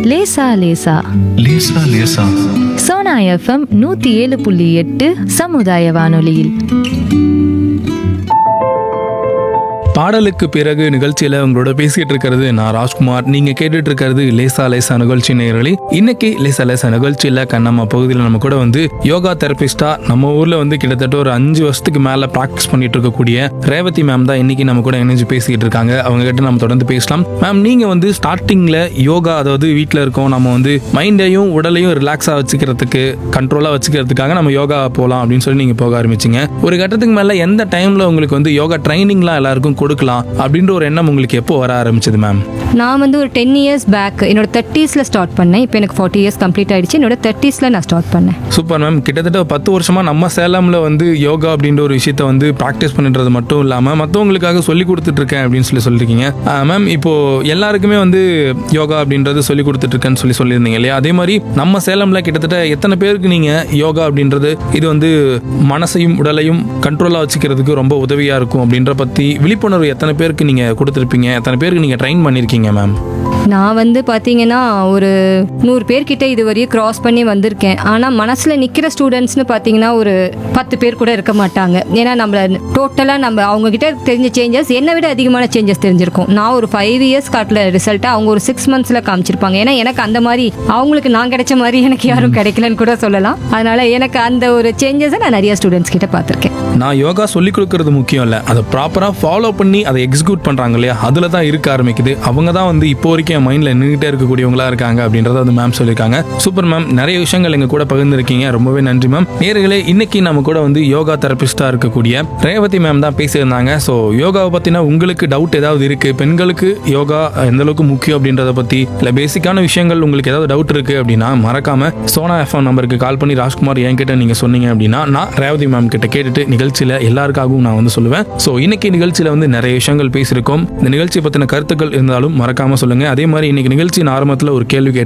லேசா லேசா லேசா லேசா சோனா எஃப்எம் நூத்தி ஏழு புள்ளி எட்டு சமுதாய வானொலியில் பாடலுக்கு பிறகு நிகழ்ச்சியில உங்களோட பேசிட்டு இருக்கிறது நான் ராஜ்குமார் நீங்க கேட்டுட்டு இருக்கிறது லேசா லேசா நிகழ்ச்சி நேயர்களே இன்னைக்கு லேசா லேசா நிகழ்ச்சியில கண்ணம்மா பகுதியில் நம்ம கூட வந்து யோகா தெரபிஸ்டா நம்ம ஊர்ல வந்து கிட்டத்தட்ட ஒரு அஞ்சு வருஷத்துக்கு மேல ப்ராக்டிஸ் பண்ணிட்டு இருக்கக்கூடிய ரேவதி மேம் தான் இன்னைக்கு நம்ம கூட இணைஞ்சு பேசிக்கிட்டு இருக்காங்க அவங்க கிட்ட நம்ம தொடர்ந்து பேசலாம் மேம் நீங்க வந்து ஸ்டார்டிங்ல யோகா அதாவது வீட்டில் இருக்கோம் நம்ம வந்து மைண்டையும் உடலையும் ரிலாக்ஸா வச்சுக்கிறதுக்கு கண்ட்ரோலா வச்சுக்கிறதுக்காக நம்ம யோகா போகலாம் அப்படின்னு சொல்லி நீங்க போக ஆரம்பிச்சீங்க ஒரு கட்டத்துக்கு மேல எந்த டைம்ல உங்களுக்கு வந்து யோகா ட்ரைனிங்லாம் எல்லாருக்கும் கொடுக்கலாம் அப்படின்ற ஒரு எண்ணம் உங்களுக்கு எப்போ வர ஆரம்பிச்சது மேம் நான் வந்து ஒரு டென் இயர்ஸ் பேக் என்னோட தேர்ட்டீஸில் ஸ்டார்ட் பண்ணேன் இப்போ எனக்கு ஃபார்ட்டி இயர்ஸ் கம்ப்ளீட் ஆயிடுச்சு என்னோட தேர்ட்டீஸில் நான் ஸ்டார்ட் பண்ணேன் சூப்பர் மேம் கிட்டத்தட்ட ஒரு பத்து வருஷமா நம்ம சேலம்ல வந்து யோகா அப்படின்ற ஒரு விஷயத்த வந்து ப்ராக்டிஸ் பண்ணின்றது மட்டும் இல்லாம மற்றவங்களுக்காக சொல்லி கொடுத்துட்டு இருக்கேன் அப்படின்னு சொல்லி சொல்லிருக்கீங்க மேம் இப்போ எல்லாருக்குமே வந்து யோகா அப்படின்றது சொல்லி கொடுத்துட்டு இருக்கேன்னு சொல்லி சொல்லியிருந்தீங்க இல்லையா அதே மாதிரி நம்ம சேலம்ல கிட்டத்தட்ட எத்தனை பேருக்கு நீங்க யோகா அப்படின்றது இது வந்து மனசையும் உடலையும் கண்ட்ரோலா வச்சுக்கிறதுக்கு ரொம்ப உதவியா இருக்கும் அப்படின்ற பத்தி விழிப்புணர்வு எத்தனை பேருக்கு நீங்க கொடுத்துருப்பீங்க எத்தனை பேருக்கு நீங்க ட்ரைன் பண்ணிருக்கீங்க மேம் நான் வந்து பார்த்தீங்கன்னா ஒரு நூறு பேர்கிட்ட இது வரையும் கிராஸ் பண்ணி வந்திருக்கேன் ஆனால் மனசில் நிற்கிற ஸ்டூடெண்ட்ஸ்னு பார்த்தீங்கன்னா ஒரு பத்து பேர் கூட இருக்க மாட்டாங்க ஏன்னா நம்மள டோட்டலாக நம்ம அவங்க கிட்ட தெரிஞ்ச சேஞ்சஸ் என்னை விட அதிகமான சேஞ்சஸ் தெரிஞ்சிருக்கும் நான் ஒரு ஃபைவ் இயர்ஸ் காட்டில் ரிசல்ட்டை அவங்க ஒரு சிக்ஸ் மந்த்ஸில் காமிச்சிருப்பாங்க ஏன்னா எனக்கு அந்த மாதிரி அவங்களுக்கு நான் கிடைச்ச மாதிரி எனக்கு யாரும் கிடைக்கலன்னு கூட சொல்லலாம் அதனால எனக்கு அந்த ஒரு சேஞ்சஸை நான் நிறைய ஸ்டூடெண்ட்ஸ் கிட்ட பார்த்துருக்கேன் நான் யோகா சொல்லி கொடுக்கறது முக்கியம் இல்லை அதை ப்ராப்பராக ஃபாலோ பண்ணி அதை எக்ஸிக்யூட் பண்ணுறாங்க இல்லையா அதில் தான் இருக்க ஆரம்பிக்குது அவங்க தான் வந்து இப்போ வரைக்கும் என் மைண்டில் நின்றுட்டே இருக்கக்கூடியவங்களா இருக்காங்க அப்படின்றத வந்து மேம் சொல்லியிருக்காங்க சூப்பர் மேம் நிறைய விஷயங்கள் எங்கள் கூட பகிர்ந்துருக்கீங்க ரொம்பவே நன்றி மேம் நேர்களே இன்னைக்கு நம்ம கூட வந்து யோகா தெரபிஸ்டாக இருக்கக்கூடிய ரேவதி மேம் தான் பேசியிருந்தாங்க ஸோ யோகாவை பற்றின உங்களுக்கு டவுட் ஏதாவது இருக்குது பெண்களுக்கு யோகா எந்த அளவுக்கு முக்கியம் அப்படின்றத பற்றி இல்லை பேசிக்கான விஷயங்கள் உங்களுக்கு ஏதாவது டவுட் இருக்குது அப்படின்னா மறக்காம சோனா எஃப்எம் நம்பருக்கு கால் பண்ணி ராஜ்குமார் என்கிட்ட நீங்கள் சொன்னீங்க அப்படின்னா நான் ரேவதி மேம் கிட்ட கேட்டுட்டு நிகழ்ச்சியில் எல்லாருக்காகவும் நான் வந்து சொல்லுவேன் ஸோ இன்னைக்கு நிகழ்ச்சியில் வந்து நிறைய விஷயங்கள் பேசியிருக்கோம் இந்த நிகழ்ச்சி பற்றின கருத்துக்கள் இருந்தாலும் மறக்காம சொல்லுங்க அதே மாதிரி இன்னைக்கு நிகழ்ச்சியின் ஆரம்பத்தில் ஒரு கேள்வி கேட்டேன்